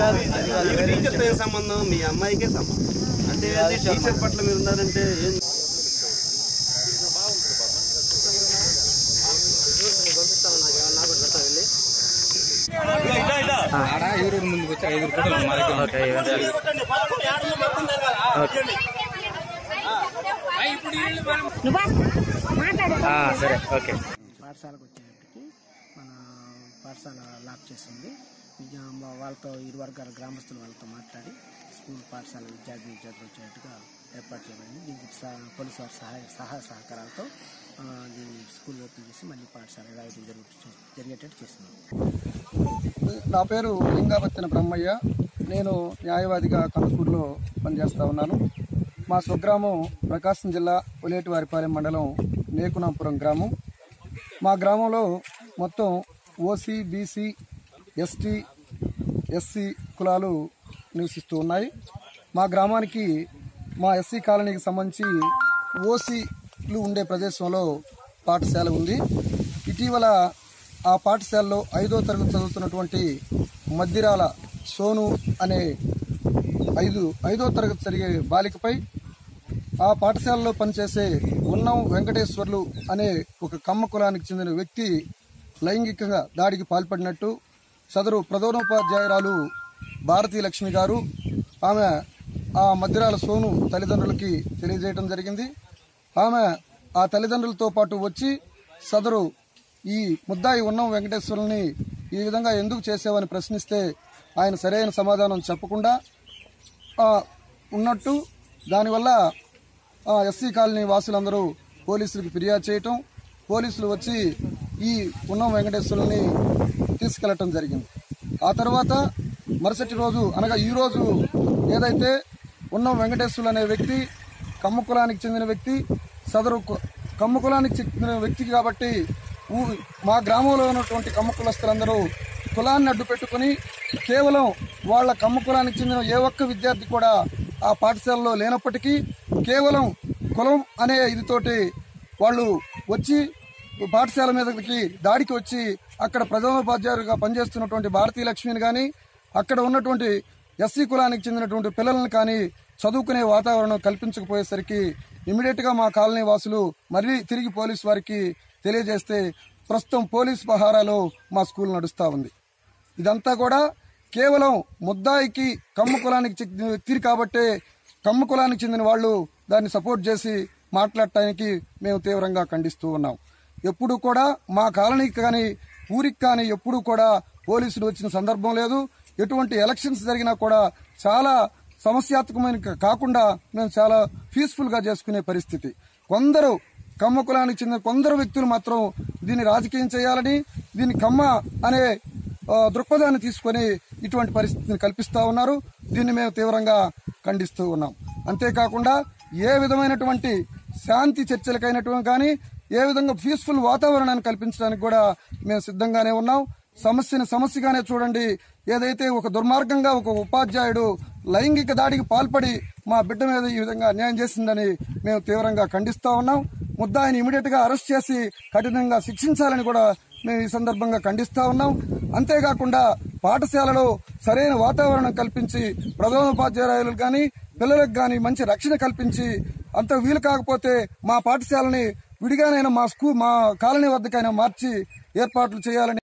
కాదు అది కాదు మీకు టీచర్తో ఏం సంబంధం మీ అమ్మాయికే సంబంధం అంటే ఏంటి టీచర్ పట్ల మీరు ఉన్నారంటే ఏం ఓకే ఇవ్వండి. ఆ, సరే ఓకే పాఠశాలకు వచ్చేటప్పటికి మన పాఠశాల లాక్ చేసింది విద్యా మా- వాళ్ళతో ఇరు వర్గాల గ్రామస్తులు వాళ్ళతో మాట్లాడి స్కూల్ పాఠశాల విద్యార్థి విద్యార్థులు వచ్చేట్టుగా ఏర్పాటు చేయబడింది దీనికి సహ- పోలీసు వారి సహాయ సహాయ సహకారాలతో ఆ, దీన్ని స్కూల్ ఓపెన్ చేసి మళ్ళీ పాఠశాల యథావిధి జరుగు జరిగేటట్టు చేస్తున్నాం నా పేరు లింగాబత్తిన బ్రహ్మయ్య నేను న్యాయవాదిగా కందుకూరులో పనిచేస్తా ఉన్నాను మా స్వగ్రామం ప్రకాశం జిల్లా ఒలేటివారిపాలెం మండలం నేకునాపురం గ్రామం మా గ్రామంలో మొత్తం ఓసీ బీసీ ఎస్టీ ఎస్సీ కులాలు నివసిస్తూ ఉన్నాయి మా గ్రామానికి మా ఎస్సీ కాలనీకి సంబంధించి ఓసీలు ఉండే ప్రదేశంలో పాఠశాల ఉంది ఇటీవల ఆ పాఠశాలలో ఐదో తరగతి చదువుతున్నటువంటి మద్దిరాల సోను అనే ఐదు ఐదో తరగతి జరిగే బాలికపై ఆ పాఠశాలలో పనిచేసే ఉన్నం వెంకటేశ్వర్లు అనే ఒక కమ్మ కులానికి చెందిన వ్యక్తి లైంగికంగా దాడికి పాల్పడినట్టు సదరు ప్రధానోపాధ్యాయురాలు భారతీ లక్ష్మి గారు ఆమె ఆ మధ్యరాల సోను తల్లిదండ్రులకి తెలియజేయడం జరిగింది ఆమె ఆ తల్లిదండ్రులతో పాటు వచ్చి సదరు ఈ ముద్దాయి ఉన్నం వెంకటేశ్వరుల్ని ఈ విధంగా ఎందుకు చేసావని ప్రశ్నిస్తే ఆయన సరైన సమాధానం చెప్పకుండా ఆ, ఉన్నట్టు దానివల్ల ఆ, ఎస్సీ కాలనీ వాసులందరూ పోలీసులకు ఫిర్యాదు చేయటం పోలీసులు వచ్చి ఈ ఉన్నం వెంకటేశ్వరుని తీసుకెళ్లటం జరిగింది ఆ తర్వాత మరుసటి రోజు అనగా ఈ రోజు ఏదైతే ఉన్నం వెంకటేశ్వరులు అనే వ్యక్తి కమ్మ కులానికి చెందిన వ్యక్తి సదరు కు- కమ్మ కులానికి చెందిన వ్యక్తి కాబట్టి ఊ- మా గ్రామంలో ఉన్నటువంటి కమ్మ కులస్తులందరూ కులాన్ని అడ్డు పెట్టుకుని కేవలం వాళ్ళ కమ్మ కులానికి చెందిన ఏ ఒక్క విద్యార్థి కూడా ఆ పాఠశాలలో లేనప్పటికీ కేవలం కులం అనే ఇదితోటి వాళ్ళు వచ్చి పాఠశాల మీదకి దాడికి వచ్చి అక్కడ ప్రధానోపాధ్యాయులుగా పనిచేస్తున్నటువంటి భారతీ లక్ష్మిని కానీ అక్కడ ఉన్నటువంటి ఎస్సీ కులానికి చెందినటువంటి పిల్లలను కానీ చదువుకునే వాతావరణం కల్పించకపోయేసరికి ఇమీడియట్ గా మా కాలనీ వాసులు మళ్ళీ తిరిగి పోలీసు వారికి తెలియజేస్తే ప్రస్తుతం పోలీస్ పహారాలో మా స్కూల్ నడుస్తా ఉంది ఇదంతా కూడా కేవలం ముద్దాయికి కమ్మ కులానికి చెందిన వ్యక్తి కాబట్టే కమ్మ కులానికి చెందిన వాళ్ళు దాన్ని సపోర్ట్ చేసి మాట్లాడటానికి మేము తీవ్రంగా ఖండిస్తూ ఉన్నాం ఎప్పుడు కూడా మా కాలనీకి కానీ ఊరికి కానీ ఎప్పుడు కూడా పోలీసులు వచ్చిన సందర్భం లేదు ఎటువంటి ఎలక్షన్స్ జరిగినా కూడా చాలా సమస్యాత్మకమైన కా- కాకుండా మేము చాలా పీస్ఫుల్ గా చేసుకునే పరిస్థితి కొందరు కమ్మ కులానికి చెందిన కొందరు వ్యక్తులు మాత్రం దీన్ని రాజకీయం చేయాలని దీన్ని కమ్మ అనే ఆ, దృక్పథాన్ని తీసుకొని ఇటువంటి పరిస్థితిని కల్పిస్తా ఉన్నారు దీన్ని మేము తీవ్రంగా ఖండిస్తూ ఉన్నాం అంతేకాకుండా ఏ విధమైనటువంటి శాంతి చర్చలకైనటువంటి కానీ ఏ విధంగా పీస్ఫుల్ వాతావరణాన్ని కల్పించడానికి కూడా మేము సిద్ధంగానే ఉన్నాం సమస్యని సమస్యగానే చూడండి ఏదైతే ఒక దుర్మార్గంగా ఒక ఉపాధ్యాయుడు లైంగిక దాడికి పాల్పడి మా బిడ్డ మీద ఈ విధంగా అన్యాయం చేసిందని మేము తీవ్రంగా ఖండిస్తా ఉన్నాం ముద్దాయిని ఇమీడియట్ గా అరెస్ట్ చేసి కఠినంగా శిక్షించాలని కూడా మేము ఈ సందర్భంగా ఖండిస్తా ఉన్నాం అంతేకాకుండా పాఠశాలలో సరైన వాతావరణం కల్పించి ప్రధానోపాధ్యాయులకు కానీ పిల్లలకు కానీ మంచి రక్షణ కల్పించి అంత వీలు కాకపోతే మా పాఠశాలని విడిగానైనా మా స్కూల్ మా కాలనీ వద్దకైనా మార్చి ఏర్పాట్లు చేయాలని